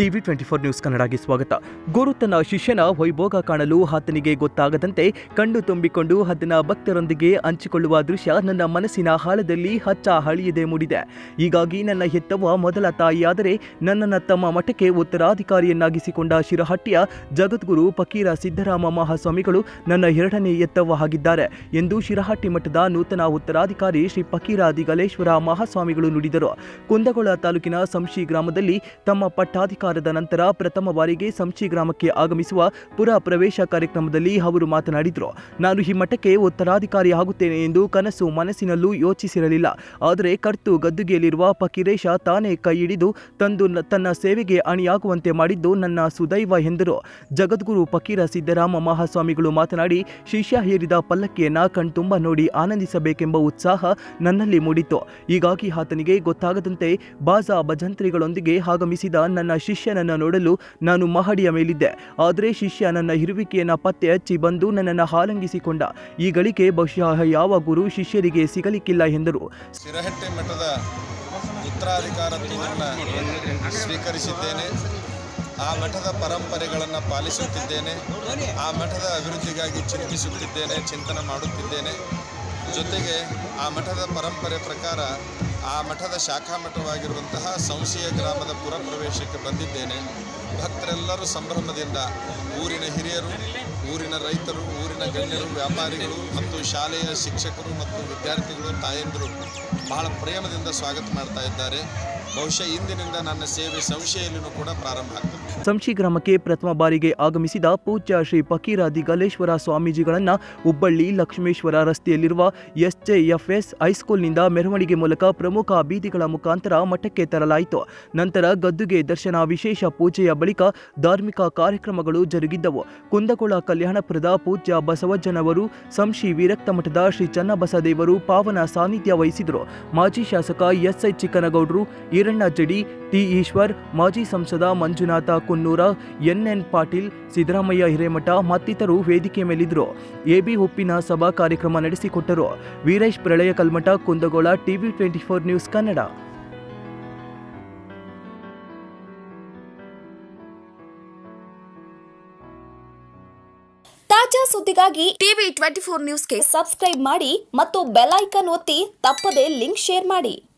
TV twenty four news ಕನ್ನಡಗೆ ಸ್ವಾಗತ ಗುರು ತನ್ನ ಶಿಷ್ಯನ ವೈಭೋಗ ಕಾಣಲು ಆತನಿಗೆ ಗೊತ್ತಾಗದಂತೆ ಕಣ್ಣು ತುಂಬಿಕೊಂಡು ಅದನ್ನ ಭಕ್ತರೊಂದಿಗೆ ಹಂಚಿಕೊಳ್ಳುವ ದೃಶ್ಯ ನನ್ನ ಮನಸ್ಸಿನ ಹಾಳದಲ್ಲಿ ಹಚ್ಚ ಹಳಿಯದೆ ಮೂಡಿದೆ ಹೀಗಾಗಿ ನನ್ನ ಹೆತ್ತವ ಮೊದಲ ತಾಯಿಯಾದರೆ ನನ್ನನ್ನು ತಮ್ಮ ಮಠಕ್ಕೆ ಉತ್ತರಾಧಿಕಾರಿಯನ್ನಾಗಿಸಿಕೊಂಡ ಶಿರಹಟ್ಟಿಯ ಜಗದ್ಗುರು ಫಕೀರ ಸಿದ್ದರಾಮ ಮಹಾಸ್ವಾಮಿಗಳು ನನ್ನ ಎರಡನೇ ಎತ್ತವ ಆಗಿದ್ದಾರೆ ಎಂದು ಶಿರಹಟ್ಟಿ ಮಠದ ನೂತನ ಉತ್ತರಾಧಿಕಾರಿ ಶ್ರೀ ಫಕೀರ ದಿಗಲೇಶ್ವರ ಮಹಾಸ್ವಾಮಿಗಳು ನುಡಿದರು ಕುಂದಗೋಳ ತಾಲೂಕಿನ ಸಂಶಿ ಗ್ರಾಮದಲ್ಲಿ ತಮ್ಮ ಪಟ್ಟಾಧಿಕಾರದ ನಂತರ ಪ್ರಥಮ ಬಾರಿಗೆ ಸಂಶಿ ಗ್ರಾಮಕ್ಕೆ ಆಗಮಿಸುವ ಪುರ ಪ್ರವೇಶ ಕಾರ್ಯಕ್ರಮದಲ್ಲಿ ಅವರು ಮಾತನಾಡಿದರು ನಾನು ಈ ಮಠಕ್ಕೆ ಉತ್ತರಾಧಿಕಾರಿ ಆಗುತ್ತೇನೆ ಎಂದು ಕನಸು ಮನಸ್ಸಿನಲ್ಲೂ ಯೋಚಿಸಿರಲಿಲ್ಲ ಆದರೆ ಕರ್ತು ಗದ್ದುಗೆಯಲ್ಲಿರುವ ಫಕೀರೇಶ ತಾನೇ ಕೈ ಹಿಡಿದು ತಂದು ನ- ತನ್ನ ಸೇವೆಗೆ ಅಣಿಯಾಗುವಂತೆ ಮಾಡಿದ್ದು ನನ್ನ ಸುದೈವ ಎಂದರು ಜಗದ್ಗುರು ಫಕೀರ ಸಿದ್ದರಾಮ ಮಹಾಸ್ವಾಮಿಗಳು ಮಾತನಾಡಿ ಶಿಷ್ಯ ಹೇರಿದ ಪಲ್ಲಕ್ಕಿಯನ್ನ ಕಣ್ತುಂಬ ನೋಡಿ ಆನಂದಿಸಬೇಕೆಂಬ ಉತ್ಸಾಹ ನನ್ನಲ್ಲಿ ಮೂಡಿತು ಹೀಗಾಗಿ ಆತನಿಗೆ ಗೊತ್ತಾಗದಂತೆ ಬಾಜಾ ಭಜಂತ್ರಿಗಳೊಂದಿಗೆ ಆಗಮಿಸಿದ ನನ್ನ ಶಿಷ್ಯನನ್ನು ನೋಡಲು ನಾನು ಮಹಡಿಯ ಮೇಲಿದ್ದೆ ಆದರೆ ಶಿಷ್ಯ ನನ್ನ ಇರುವಿಕೆಯನ್ನು ಪತ್ತೆ ಹಚ್ಚಿ ಬಂದು ನನ್ನನ್ನು ಆಲಂಗಿಸಿಕೊಂಡ ಈ ಗಳಿಕೆ ಬಹುಶಃ ಯಾವ ಗುರು ಶಿಷ್ಯರಿಗೆ ಸಿಗಲಿಕ್ಕಿಲ್ಲ ಎಂದರು ಶಿರಹಟ್ಟಿ ಮಠದ ಉತ್ತರಾಧಿಕಾರತ್ವವನ್ನು ಸ್ವೀಕರಿಸಿದ್ದೇನೆ ಆ ಮಠದ ಪರಂಪರೆಗಳನ್ನು ಪಾಲಿಸುತ್ತಿದ್ದೇನೆ ಆ ಮಠದ ಅಭಿವೃದ್ಧಿಗಾಗಿ ಚಿಂತಿಸುತ್ತಿದ್ದೇನೆ ಚಿಂತನೆ ಮಾಡುತ್ತಿದ್ದೇನೆ ಜೊತೆಗೆ ಆ ಮಠದ ಪರಂಪರೆ ಪ್ರಕಾರ ಆ ಮಠದ ಶಾಖಾ ಮಠವಾಗಿರುವಂತಹ ಸಂಶಯ ಗ್ರಾಮದ ಪುರ ಪ್ರವೇಶಕ್ಕೆ ಬಂದಿದ್ದೇನೆ ಭಕ್ತರೆಲ್ಲರೂ ಸಂಭ್ರಮದಿಂದ ಊರಿನ ಹಿರಿಯರು ಊರಿನ ರೈತರು ಊರಿನ ಗಣ್ಯರು ವ್ಯಾಪಾರಿಗಳು ಮತ್ತು ಶಾಲೆಯ ಶಿಕ್ಷಕರು ಮತ್ತು ವಿದ್ಯಾರ್ಥಿಗಳು ತಾಯಂದಿರು ಬಹಳ ಪ್ರೇಮದಿಂದ ಸ್ವಾಗತ ಮಾಡ್ತಾ ಇದ್ದಾರೆ ಬಹುಶಃ ಇಂದಿನಿಂದ ನನ್ನ ಸೇವೆ ಸಂಶಯಲ್ಲಿನೂ ಕೂಡ ಪ್ರಾರಂಭ ಆಗ್ತದೆ ಸಂಶಿ ಗ್ರಾಮಕ್ಕೆ ಪ್ರಥಮ ಬಾರಿಗೆ ಆಗಮಿಸಿದ ಪೂಜ್ಯ ಶ್ರೀ ಫಕೀರ ದಿಗಲೇಶ್ವರ ಸ್ವಾಮೀಜಿಗಳನ್ನ ಹುಬ್ಬಳ್ಳಿ ಲಕ್ಷ್ಮೇಶ್ವರ ರಸ್ತೆಯಲ್ಲಿರುವ ಎಸ್ಜೆಎಫ್ಎಸ್ ಹೈಸ್ಕೂಲ್ನಿಂದ ಮೆರವಣಿಗೆ ಮೂಲಕ ಪ್ರಮುಖ ಬೀದಿಗಳ ಮುಖಾಂತರ ಮಠಕ್ಕೆ ತರಲಾಯಿತು ನಂತರ ಗದ್ದುಗೆ ದರ್ಶನ ವಿಶೇಷ ಪೂಜೆಯ ಬಳಿಕ ಧಾರ್ಮಿಕ ಕಾರ್ಯಕ್ರಮಗಳು ಜರುಗಿದ್ದವು ಕುಂದಗೋಳ ಕಲ್ಯಾಣಪುರದ ಪೂಜ್ಯ ಬಸವಜ್ಜನವರು ಸಂಶಿ ವಿರಕ್ತ ಮಠದ ಶ್ರೀ ಚನ್ನಬಸದೇವರು ಪಾವನ ಸಾನ್ನಿಧ್ಯ ವಹಿಸಿದರು ಮಾಜಿ ಶಾಸಕ ಎಸ್ಐ ಚಿಕ್ಕನಗೌಡರು ಈರಣ್ಣ ಜಡಿ ಟಿ ಈಶ್ವರ್ ಮಾಜಿ ಸಂಸದ ಮಂಜುನಾಥ ಕುನ್ನೂರ ಎನ್ಎನ್ ಪಾಟೀಲ್ ಸಿದ್ದರಾಮಯ್ಯ ಹಿರೇಮಠ ಮತ್ತಿತರರು ವೇದಿಕೆ ಮೇಲಿದ್ದರು ಎಬಿ ಉಪ್ಪಿನ ಸಭಾ ಕಾರ್ಯಕ್ರಮ ನಡೆಸಿಕೊಟ್ಟರು Veeresh Pralaya Kalmath Kundagol TV twenty four news Kannada ತಾಜಾ ಸುದ್ದಿಗಾಗಿ ಟಿವಿ ಟ್ವೆಂಟಿ ಫೋರ್ ನ್ಯೂಸ್ಗೆ ಸಬ್ಸ್ಕ್ರೈಬ್ ಮಾಡಿ ಮತ್ತು ಬೆಲ್ ಐಕಾನ್ ಒತ್ತಿ ತಪ್ಪದೇ ಲಿಂಕ್ ಶೇರ್ ಮಾಡಿ